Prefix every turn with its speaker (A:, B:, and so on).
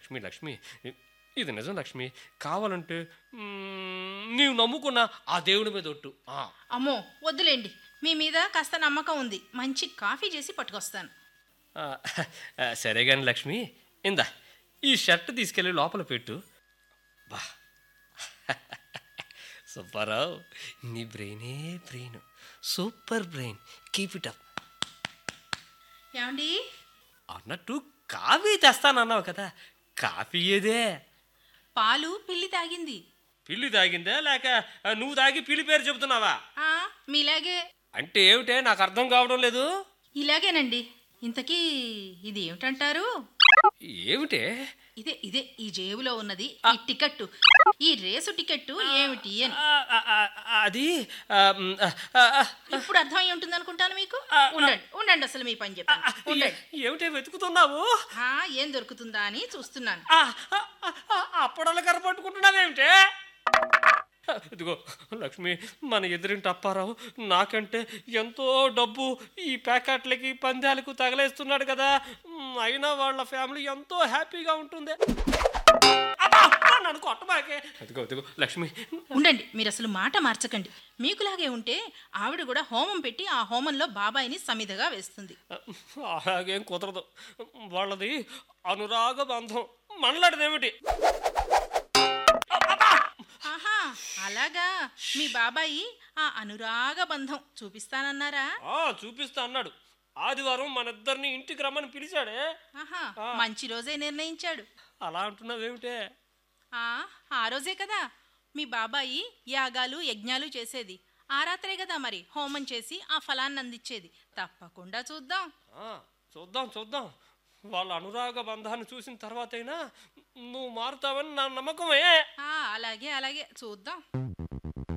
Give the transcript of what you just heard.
A: లక్ష్మి లక్ష్మి ఇది నిజం లక్ష్మి కావాలంటే మ్మ్, నీవు నమ్ముకున్న ఆ దేవుడి మీద ఒట్టు ఆ,
B: అమ్మో వద్దులేండి మీ మీద కాస్త నమ్మకం ఉంది మంచి కాఫీ చేసి పట్టుకొస్తాను
A: ఆ, ఆ, సరే కానీ లక్ష్మి ఇందా ఈ షర్ట్ తీసుకెళ్ళి లోపల పెట్టు బా సుబ్బారావు నీ బ్రెయినే brain super brain keep it up
B: ఏమండి
A: అన్నట్టు కాఫీ తెస్తానన్నావు కదా కాఫీ ఏదే
B: పాలు పిల్లి తాగింది
A: పిల్లి తాగిందా లేక ఆ, నువ్వు తాగి పిల్లి పేరు చెబుతున్నావా
B: ఆ, మీలాగే
A: అంటే ఏమిటే నాకు అర్థం కావడం లేదు
B: ఇలాగేనండి ఇంతకీ ఇది ఏమిటంటారు
A: ఏమిటే
B: ఇదే ఇదే ఈ జేబులో ఉన్నది ఈ టికెట్టు ఈ రేసు టికెట్టు ఏమిటి అని
A: ఆ, ఆ, ఆ, అది ఆ, మ్, ఆ, ఆ, ఆ,
B: ఇప్పుడు అర్థం అయి ఉంటుంది అనుకుంటాను మీకు ఉండండి ఉండండి అసలు మీ పని చెప్పాను ఉండండి
A: ఏమిటే వెతుకుతున్నావు
B: ఆ, ఏం దొరుకుతుందా అని చూస్తున్నాను
A: ఆ, ఆ, ఆ, ఆ, అప్పడాలు కర్ర పట్టుకుంటున్నావేమిటే ఇదిగో లక్ష్మి మన ఎదురింటి అప్పారావు నాకంటే ఎంతో డబ్బు ఈ ప్యాకెట్లకి పందాలకు తగలేస్తున్నాడు కదా మ్, అయినా వాళ్ళ ఫ్యామిలీ ఎంతో హ్యాపీగా ఉంటుంది అబ్బా, అబ్బా, నన్ను కొట్టమాకే ఇదిగో ఇదిగో లక్ష్మి
B: ఉండండి మీరు అసలు మాట మార్చకండి మీకులాగే ఉంటే ఆవిడ కూడా హోమం పెట్టి ఆ హోమంలో బాబాయిని సమిధగా వేస్తుంది
A: అలాగేం కుదరదు వాళ్ళది అనురాగ బంధం మనలాంటిదేమిటి
B: ఆహా అలాగా మీ బాబాయి ఆ అనురాగ బంధం చూపిస్తానన్నారా
A: ఆ, చూపిస్తా అన్నాడు ఆదివారం మన ఇద్దరిని ఇంటికి రమ్మని పిలిచాడే
B: ఆహా మంచి రోజే నిర్ణయించాడు
A: అలా అంటున్నావేమిటే
B: ఆ ఆ రోజే కదా మీ బాబాయి యాగాలు యజ్ఞాలు చేసేది ఆ రాత్రే కదా మరి హోమం చేసి ఆ ఫలాన్ని అందించేది తప్పకుండా చూద్దాం
A: ఆ, చూద్దాం చూద్దాం వాళ్ళ అనురాగ బంధాన్ని చూసిన తర్వాతైనా నువ్వు మారుతావని నా నమ్మకమే
B: ఆ అలాగే అలాగే చూద్దాం